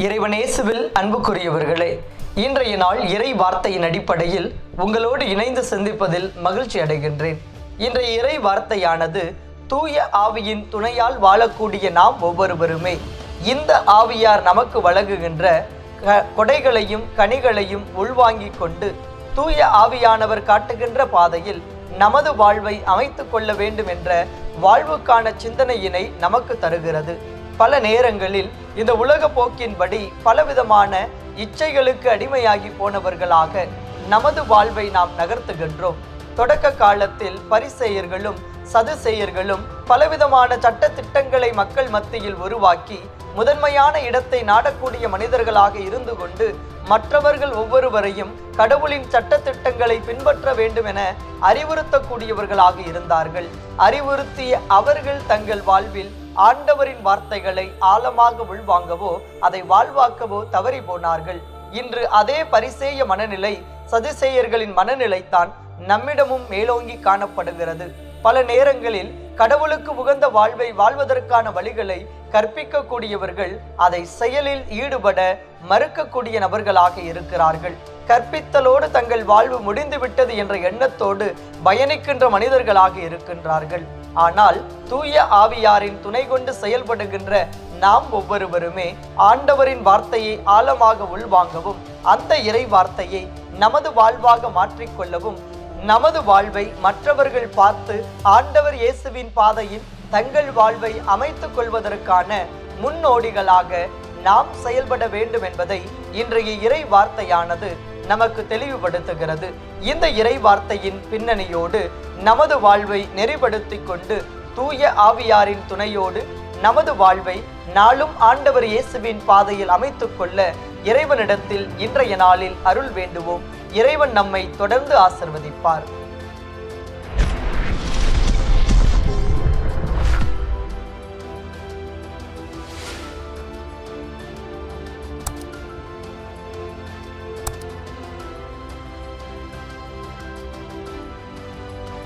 இறைவனேசுவில் அன்புக்குரியவர்களே இன்றைய நாள் இறை வார்த்தையின் அடிப்படையில் உங்களோடு இணைந்து சிந்திப்பதில் மகிழ்ச்சி அடைகின்றேன் இன்றைய இறை வார்த்தையானது தூய ஆவியின் துணையால் வாழக்கூடிய நாம் ஒவ்வொருவருமே இந்த ஆவியார் நமக்கு வழங்குகின்ற க- கொடைகளையும் கனிகளையும் உள்வாங்கிக் கொண்டு தூய ஆவியானவர் காட்டுகின்ற பாதையில் நமது வாழ்வை அமைத்துக் கொள்ள வேண்டும் என்ற வாழ்வுக்கான சிந்தனையினை நமக்கு தருகிறது பல நேரங்களில் இந்த உலக போக்கின்படி பலவிதமான இச்சைகளுக்கு அடிமையாகி போனவர்களாக நமது வாழ்வை நாம் நகர்த்துகின்றோம் தொடக்க காலத்தில் பரிசெயர்களும் சதுசெயர்களும் பலவிதமான சட்ட திட்டங்களை மக்கள் மத்தியில் உருவாக்கி முதன்மையான இடத்தை நாடக்கூடிய மனிதர்களாக இருந்து கொண்டு மற்றவர்கள் ஒவ்வொருவரையும் கடவுளின் சட்ட திட்டங்களை பின்பற்ற வேண்டும் என அறிவுறுத்தக்கூடியவர்களாக இருந்தார்கள் அறிவுறுத்திய அவர்கள் தங்கள் வாழ்வில் ஆண்டவரின் வார்த்தைகளை ஆழமாக உள்வாங்கவோ அதை வாழ்வாக்கவோ தவறி போனார்கள் இன்று அதே பரிசேய மனநிலை சதுசேயர்களின் மனநிலைத்தான் நம்மிடமும் மேலோங்கி காணப்படுகிறது பல நேரங்களில் கடவுளுக்கு உகந்த வாழ்வை வாழ்வதற்கான வழிகளை கற்பிக்கக்கூடியவர்கள் அதை செயலில் ஈடுபட மறுக்கக்கூடிய நபர்களாக இருக்கிறார்கள் கற்பித்தலோடு தங்கள் வாழ்வு முடிந்துவிட்டது என்ற எண்ணத்தோடு பயணிக்கின்ற மனிதர்களாக இருக்கின்றார்கள் ஆனால் தூய ஆவியாரின் துணை கொண்டு செயல்படுகின்ற நாம் ஒவ்வொருவருமே ஆண்டவரின் வார்த்தையை ஆழமாக உள்வாங்கவும் அந்த இறை வார்த்தையை நமது வாழ்வாக மாற்றிக்கொள்ளவும் நமது வாழ்வை மற்றவர்கள் பார்த்து ஆண்டவர் இயேசுவின் பாதையில் தங்கள் வாழ்வை அமைத்துக் கொள்வதற்கான முன்னோடிகளாக நாம் செயல்பட வேண்டும் என்பதை இன்றைய இறை வார்த்தையானது நமக்கு தெளிவுபடுத்துகிறது இந்த இறை வார்த்தையின் பின்னணியோடு நமது வாழ்வை நெறிப்படுத்திக் கொண்டு தூய ஆவியாரின் துணையோடு நமது வாழ்வை நாளும் ஆண்டவர் இயேசுவின் பாதையில் அமைத்துக் கொள்ள இறைவனிடத்தில் இன்றைய நாளில் அருள் வேண்டுவோம் இறைவன் நம்மை தொடர்ந்து ஆசிர்வதிப்பார்